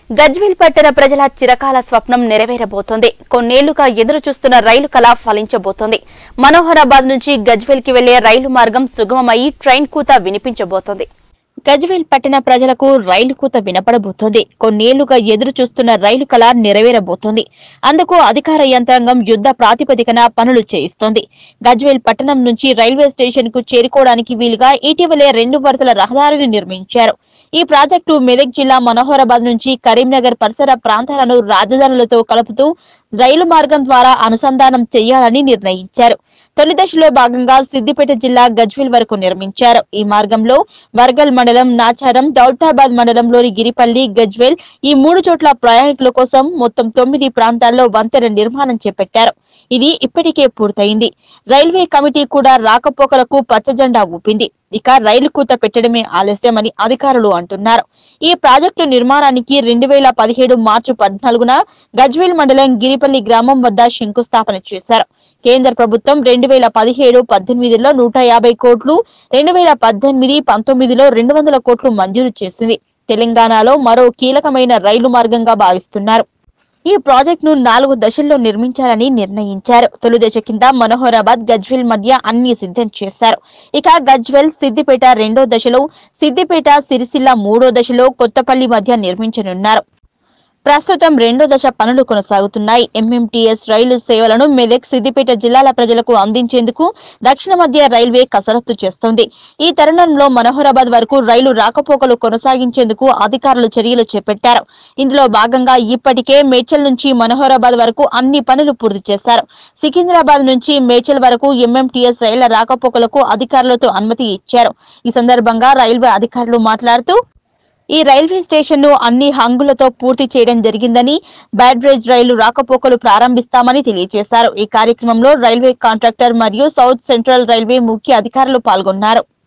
గజ్వేల్ పట్టణ ప్రజల చిరకాల స్వప్నం నెరవేరబోతోంది కొన్నేళ్లుగా ఎదురు చూస్తున్న రైలు కళ ఫలించబోతోంది మనోహరాబాద్ నుంచి గజ్వేల్ కి వెళ్లే రైలు మార్గం సుగమమై ట్రైన్ కూత వినిపించబోతోంది గజ్వేల్ పట్టణ ప్రజలకు రైలు కూత వినపడబోతోంది కొన్నేళ్లుగా ఎదురు చూస్తున్న రైలు కళ నెరవేరబోతోంది అందుకు అధికార యంత్రాంగం యుద్ధ ప్రాతిపదికన పనులు చేయిస్తోంది గజ్వేల్ పట్టణం నుంచి రైల్వే స్టేషన్ కు చేరుకోవడానికి వీలుగా ఇటీవలే రెండు వరుసల రహదారిని నిర్మించారు ఈ ప్రాజెక్టు మెదక్ జిల్లా మనోహరాబాద్ నుంచి కరీంనగర్ పరిసర ప్రాంతాలను రాజధానులతో కలుపుతూ రైలు మార్గం ద్వారా అనుసంధానం చేయాలని నిర్ణయించారు తొలి దశలో భాగంగా సిద్దిపేట జిల్లా గజ్వేల్ వరకు నిర్మించారు ఈ మార్గంలో వర్గల్ మండలం నాచారం దౌలతాబాద్ మండలంలోని గిరిపల్లి గజ్వేల్ ఈ మూడు చోట్ల ప్రయాణికుల కోసం మొత్తం తొమ్మిది ప్రాంతాల్లో వంతెన నిర్మాణం చేపట్టారు ఇది ఇప్పటికే పూర్తయింది రైల్వే కమిటీ కూడా రాకపోకలకు పచ్చజెండా ఊపింది ఇక రైలు కూత పెట్టడమే ఆలస్యమని అధికారులు అంటున్నారు ఈ ప్రాజెక్టు నిర్మాణానికి రెండు వేల పదిహేడు మార్చి పద్నాలుగున గజ్వేల్ మండలం గిరిపల్లి గ్రామం వద్ద శంకుస్థాపన చేశారు కేంద్ర ప్రభుత్వం రెండు వేల పదిహేడు పద్దెనిమిదిలో నూట యాభై కోట్లు రెండు వేల పద్దెనిమిది పంతొమ్మిదిలో రెండు వందల కోట్లు మంజూరు చేసింది తెలంగాణలో మరో కీలకమైన రైలు మార్గంగా భావిస్తున్నారు ఈ ప్రాజెక్టును నాలుగు దశల్లో నిర్మించాలని నిర్ణయించారు తొలి దశ కింద మనోహరాబాద్ గజ్వేల్ మధ్య అన్ని సిద్ధం చేశారు ఇక గజ్వేల్ సిద్దిపేట రెండో దశలో సిద్దిపేట సిరిసిల్ల మూడో దశలో కొత్తపల్లి మధ్య నిర్మించనున్నారు ప్రస్తుతం రెండో దశ పనులు కొనసాగుతున్నాయి ఎంఎంటీఎస్ రైలు సేవలను మెదక్ సిద్దిపేట జిల్లాల ప్రజలకు అందించేందుకు దక్షిణ మధ్య రైల్వే కసరత్తు చేస్తోంది ఈ తరుణంలో మనోహరాబాద్ వరకు రైలు రాకపోకలు కొనసాగించేందుకు అధికారులు చర్యలు చేపట్టారు ఇందులో భాగంగా ఇప్పటికే మేడ్చల్ నుంచి మనోహరాబాద్ వరకు అన్ని పనులు పూర్తి చేశారు సికింద్రాబాద్ నుంచి మేడ్చల్ వరకు ఎంఎంటీఎస్ రైళ్ల రాకపోకలకు అధికారులతో అనుమతి ఇచ్చారు ఈ సందర్భంగా రైల్వే అధికారులు మాట్లాడుతూ ఈ రైల్వే స్టేషన్ ను అన్ని హంగులతో పూర్తి చేయడం జరిగిందని బ్యాడ్రేజ్ రైలు రాకపోకలు ప్రారంభిస్తామని తెలియజేశారు ఈ కార్యక్రమంలో రైల్వే కాంట్రాక్టర్ మరియు సౌత్ సెంట్రల్ రైల్వే ముఖ్య అధికారులు పాల్గొన్నారు